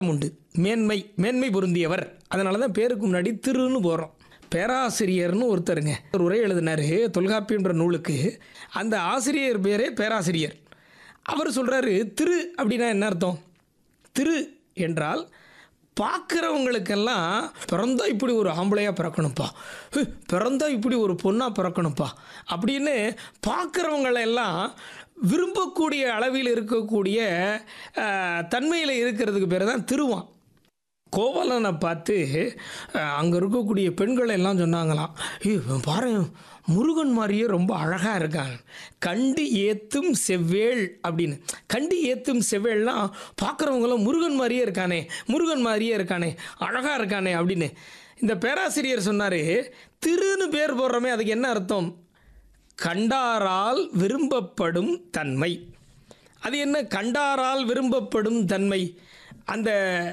உண்டு மேன்மை மேன்மை பொருந்தியவர் அதனால தான் பேருக்கு முன்னாடி திருன்னு போகிறோம் பேராசிரியர்னு ஒருத்தருங்க ஒரு உரை எழுதினாரு தொல்காப்பியன்ற நூலுக்கு அந்த ஆசிரியர் பேரே பேராசிரியர் அவர் சொல்கிறாரு திரு அப்படின்னா என்ன அர்த்தம் திரு என்றால் பார்க்குறவங்களுக்கெல்லாம் பிறந்தா இப்படி ஒரு ஆம்பளையாக பிறக்கணும்ப்பா ஹு, பிறந்தா இப்படி ஒரு பொண்ணாக பிறக்கணும்ப்பா அப்படின்னு பார்க்குறவங்களெல்லாம் விரும்பக்கூடிய அளவில் இருக்கக்கூடிய தன்மையில் இருக்கிறதுக்கு பேர் தான் திருவான் கோவலனை பார்த்து அங்கே இருக்கக்கூடிய பெண்கள் எல்லாம் சொன்னாங்களாம் "ஏய், இவன் பாரு முருகன் மாதிரியே ரொம்ப அழகாக இருக்கான் கண்டு ஏத்தும் செவ்வேள் அப்படின்னு கண்டு ஏத்தும் செவ்வேள்னா பார்க்குறவங்களும் முருகன் மாதிரியே இருக்கானே முருகன் மாதிரியே இருக்கானே அழகாக இருக்கானே அப்படின்னு இந்த பேராசிரியர் சொன்னார் திருன்னு பேர் போடுறோமே அதுக்கு என்ன அர்த்தம் கண்டாரால் விரும்பப்படும் தன்மை அது என்ன கண்டாரால் விரும்பப்படும் தன்மை அந்த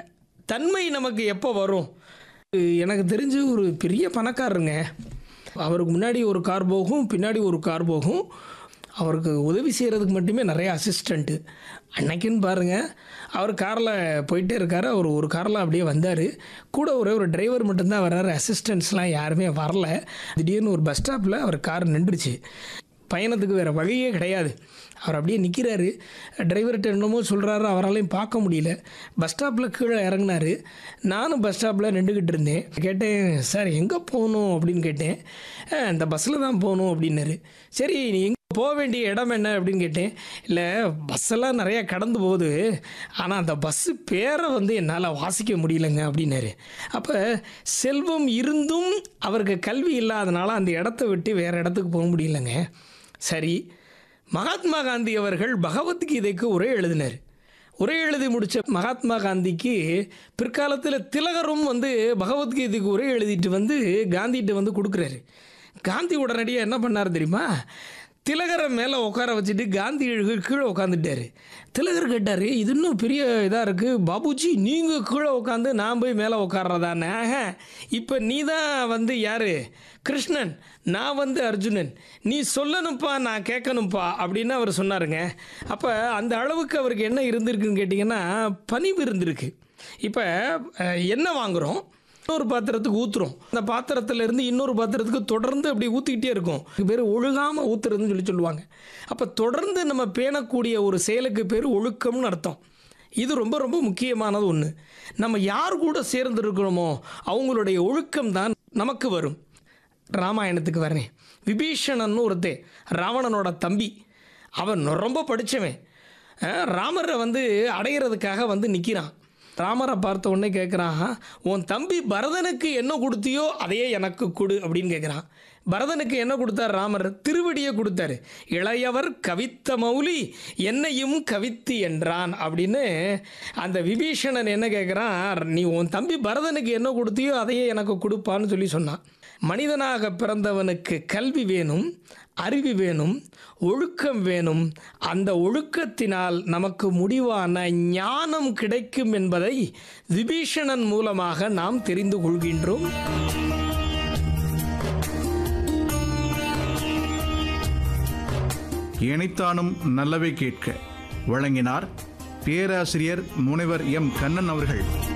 தன்மை நமக்கு எப்போ வரும் எனக்கு தெரிஞ்சு ஒரு பெரிய பணக்காரருங்க அவருக்கு முன்னாடி ஒரு கார் போகும் பின்னாடி ஒரு கார் போகும் அவருக்கு உதவி செய்கிறதுக்கு மட்டுமே நிறைய அசிஸ்டண்ட்டு அன்னைக்குன்னு பாருங்கள் அவர் காரில் போயிட்டே இருக்கார் அவர் ஒரு காரில் அப்படியே வந்தார் கூட ஒரே ஒரு டிரைவர் மட்டும்தான் வர்றாரு அசிஸ்டண்ட்ஸ்லாம் யாருமே வரல திடீர்னு ஒரு பஸ் ஸ்டாப்பில் அவர் கார் நின்றுச்சு பயணத்துக்கு வேறு வழியே கிடையாது அவர் அப்படியே நிற்கிறாரு டிரைவர்கிட்ட என்னமோ சொல்கிறாரு அவராலையும் பார்க்க முடியல பஸ் ஸ்டாப்பில் கீழே இறங்குனாரு நானும் பஸ் ஸ்டாப்பில் நின்றுக்கிட்டு இருந்தேன் கேட்டேன் சார் எங்கே போகணும் அப்படின்னு கேட்டேன் "அஹ், இந்த பஸ்ஸில் தான் போகணும் அப்படின்னாரு சரி நீ எங்கே போக வேண்டிய இடம் என்ன அப்படின்னு கேட்டேன் இல்லை பஸ்ஸெல்லாம் நிறையா கடந்து போகுது ஆனால் அந்த பஸ்ஸு பேரை வந்து என்னால் வாசிக்க முடியலங்க அப்படின்னாரு அப்போ செல்வம் இருந்தும் அவருக்கு கல்வி இல்லாதனால அந்த இடத்த விட்டு வேறு இடத்துக்கு போக முடியலங்க சரி மகாத்மா காந்தி அவர்கள் பகவத்கீதைக்கு உரை எழுதினார் உரை எழுதி முடித்த மகாத்மா காந்திக்கு பிற்காலத்தில் திலகரும் வந்து பகவத்கீதைக்கு உரை எழுதிட்டு வந்து காந்திகிட்ட வந்து கொடுக்குறாரு காந்தி உடனடியாக என்ன பண்ணார் தெரியுமா திலகரை மேலே உட்கார வச்சுட்டு காந்தி எழு- கீழே உட்காந்துட்டாரு திலகர் கேட்டார் இது இன்னும் பெரிய இதாக இருக்குது பாபுஜி நீங்கள் கீழே உட்காந்து நான் போய் மேலே உட்கார்றதானே இப்போ நீ தான் வந்து யார் கிருஷ்ணன் நான் வந்து அர்ஜுனன் நீ சொல்லணும்ப்பா நான் கேட்கணும்ப்பா அப்படின்னு அவர் சொன்னாருங்க அப்போ அந்த அளவுக்கு அவருக்கு என்ன இருந்திருக்குன்னு கேட்டிங்கன்னா பணிவு இருந்திருக்கு இப்போ அஹ், என்ன வாங்குகிறோம் இன்னொரு பாத்திரத்துக்கு ஊற்றுறோம் அந்த பாத்திரத்துல இருந்து இன்னொரு பாத்திரத்துக்கு தொடர்ந்து அப்படி ஊற்றிக்கிட்டே இருக்கும் இதுக்கு பேர் ஒழுகாமல் ஊற்றுறதுன்னு சொல்லி சொல்லுவாங்க அப்போ தொடர்ந்து நம்ம பேணக்கூடிய ஒரு செயலுக்கு பேர் ஒழுக்கம்னு அர்த்தம் இது ரொம்ப ரொம்ப முக்கியமானது ஒன்று நம்ம யார் கூட சேர்ந்து இருக்கிறோமோ அவங்களுடைய ஒழுக்கம் தான் நமக்கு வரும் ராமாயணத்துக்கு வரேன் விபீஷணன்னு ஒருத்தன் ராவணனோட தம்பி அவன் ரொம்ப படித்தவன் ராமரை வந்து அடையிறதுக்காக வந்து நிற்கிறான் ராமரை பார்த்த உடனே கேட்குறான் உன் தம்பி பரதனுக்கு என்ன கொடுத்தியோ அதையே எனக்கு கொடு அப்படின்னு கேட்குறான் பரதனுக்கு என்ன கொடுத்தார் ராமர் திருவடியை கொடுத்தாரு இளையவர் கவித்த மௌலி என்னையும் கவித்து என்றான் அப்படின்னு அந்த விபீஷணன் என்ன கேட்குறான் நீ உன் தம்பி பரதனுக்கு என்ன கொடுத்தியோ அதையே எனக்கு கொடுப்பான்னு சொல்லி சொன்னான் மனிதனாக பிறந்தவனுக்கு கல்வி வேணும் அறிவு வேணும் ஒழுக்கம் வேணும் அந்த ஒழுக்கத்தினால் நமக்கு முடிவான ஞானம் கிடைக்கும் என்பதை விபீஷணன் மூலமாக நாம் தெரிந்து கொள்கின்றோம் இணைத்தானும் நல்லவை கேட்க வழங்கினார் பேராசிரியர் முனைவர் எம் கண்ணன் அவர்கள்